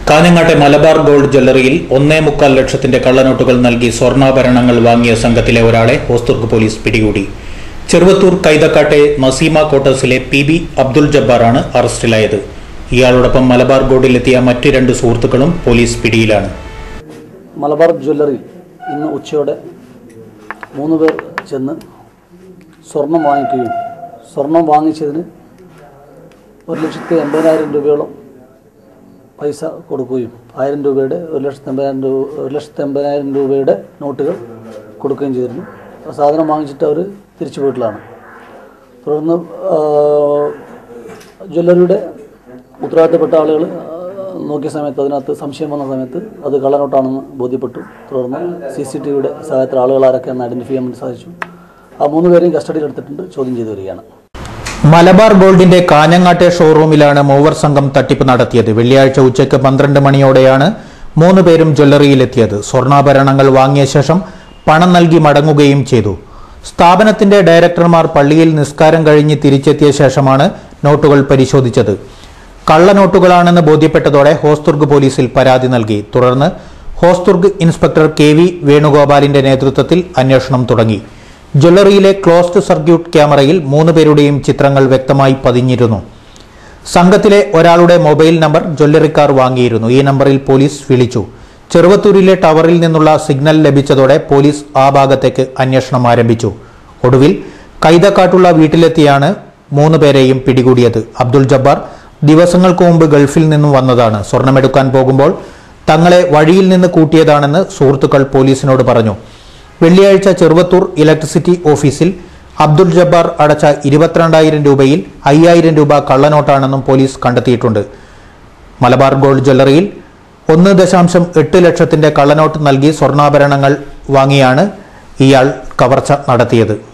കാഞ്ഞങ്ങാട്ടെ Malabar gold ജ്വല്ലറിയിൽ ഒന്നേ മുക്കാൽ ലക്ഷത്തിന്റെ കള്ളനോട്ടുകൾ നൽകി സ്വർണ്ണാഭരണങ്ങൾ വാങ്ങിയ സംഘത്തിലെ ഒരാളെ ഹോസ്ദുർഗ് പോലീസ് പിടികൂടി ചെറുവത്തൂർ കൈതക്കാട്ടെ നസീമ ക്വാർട്ടേഴ്സിലെ പി ബി അബ്ദുൽ ജബ്ബാറാണ് അറസ്റ്റിലായത് ഇയാളോടൊപ്പം മലബാർ ഗോൾഡിലെത്തിയ മറ്റ് രണ്ട് സുഹൃത്തുക്കളും പോലീസ് പിടിയിലാണ് മലബാർ ജ്വല്ലറി ഇന്ന് ഉച്ചയോടെ മൂന്ന് പേർ ചെന്ന് സ്വർണം വാങ്ങിക്കുകയും സ്വർണം വാങ്ങിച്ചതിന് ഒരു ലക്ഷത്തി എൺപതിനായിരം രൂപയോളം പൈസ കൊടുക്കുകയും ആയിരം രൂപയുടെ ഒരു ലക്ഷത്തി എൺപതിനായിരം രൂപ ഒരു ലക്ഷത്തി എൺപതിനായിരം രൂപയുടെ നോട്ടുകൾ കൊടുക്കുകയും ചെയ്തിരുന്നു ആ സാധനം വാങ്ങിച്ചിട്ട് അവർ തിരിച്ചു പോയിട്ടുള്ളതാണ് തുടർന്ന് ആ, ജ്വല്ലറിയുടെ ഉത്തരവാദിത്തപ്പെട്ട ആളുകൾ നോക്കിയ സമയത്ത് അതിനകത്ത് സംശയം വന്ന സമയത്ത് അത് കള്ളനോട്ടാണെന്ന് ബോധ്യപ്പെട്ടു തുടർന്ന് സി സി ടി വിയുടെ സഹായത്തിൽ ആളുകൾ ആരൊക്കെയാണെന്ന് ഐഡൻറ്റിഫൈ ചെയ്യാൻ വേണ്ടി സാധിച്ചു ആ മൂന്ന് പേരെയും കസ്റ്റഡിയിൽ എടുത്തിട്ടുണ്ട് ചോദ്യം ചെയ്തു വരികയാണ് മലബാർ ഗോൾഡിന്റെ കാഞ്ഞങ്ങാട്ടെ ഷോറൂമിലാണ് മൂവർ സംഘം തട്ടിപ്പ് നടത്തിയത് വെള്ളിയാഴ്ച ഉച്ചയ്ക്ക് പന്ത്രണ്ട് മണിയോടെയാണ് മൂന്ന് പേരും ജ്വല്ലറിയിലെത്തിയത് സ്വർണ്ണാഭരണങ്ങൾ വാങ്ങിയ ശേഷം പണം നൽകി മടങ്ങുകയും ചെയ്തു സ്ഥാപനത്തിന്റെ ഡയറക്ടർമാർ പള്ളിയിൽ നിസ്കാരം കഴിഞ്ഞ് തിരിച്ചെത്തിയ ശേഷമാണ് നോട്ടുകൾ പരിശോധിച്ചത് കള്ളനോട്ടുകളാണെന്ന് ബോധ്യപ്പെട്ടതോടെ ഹോസ്ദുർഗ് പോലീസിൽ പരാതി നൽകി തുടർന്ന് ഹോസ്ദുർഗ് ഇൻസ്പെക്ടർ കെ വി വേണുഗോപാലിന്റെ നേതൃത്വത്തിൽ അന്വേഷണം തുടങ്ങി ജ്വല്ലറിയിലെ ക്ലോസ്ഡ് സർക്യൂട്ട് ക്യാമറയിൽ മൂന്ന് പേരുടെയും ചിത്രങ്ങൾ വ്യക്തമായി പതിഞ്ഞിരുന്നു സംഘത്തിലെ ഒരാളുടെ മൊബൈൽ നമ്പർ ജ്വല്ലറിക്കാർ വാങ്ങിയിരുന്നു ഈ നമ്പറിൽ പോലീസ് വിളിച്ചു ചെറുവത്തൂരിലെ ടവറിൽ നിന്നുള്ള സിഗ്നൽ ലഭിച്ചതോടെ പോലീസ് ആ ഭാഗത്തേക്ക് അന്വേഷണം ആരംഭിച്ചു ഒടുവിൽ കൈതക്കാട്ടുള്ള വീട്ടിലെത്തിയാണ് മൂന്ന് പേരെയും പിടികൂടിയത് അബ്ദുൾ ജബ്ബാർ ദിവസങ്ങൾക്ക് മുമ്പ് ഗൾഫിൽ നിന്നും വന്നതാണ് സ്വർണമെടുക്കാൻ പോകുമ്പോൾ തങ്ങളെ വഴിയിൽ നിന്ന് കൂട്ടിയതാണെന്ന് സുഹൃത്തുക്കൾ പോലീസിനോട് പറഞ്ഞു വെള്ളിയാഴ്ച ചെറുവത്തൂർ ഇലക്ട്രിസിറ്റി ഓഫീസിൽ അബ്ദുൾ ജബ്ബാർ അടച്ച ഇരുപത്തിരണ്ടായിരം രൂപയിൽ അയ്യായിരം രൂപ കള്ളനോട്ടാണെന്നും പോലീസ് കണ്ടെത്തിയിട്ടുണ്ട് മലബാർ ഗോൾഡ് ജ്വല്ലറിയിൽ ഒന്ന് ദശാംശം എട്ട് ലക്ഷത്തിന്റെ കള്ളനോട്ട് നൽകി സ്വർണ്ണാഭരണങ്ങൾ വാങ്ങിയാണ് ഇയാൾ കവർച്ച നടത്തിയത്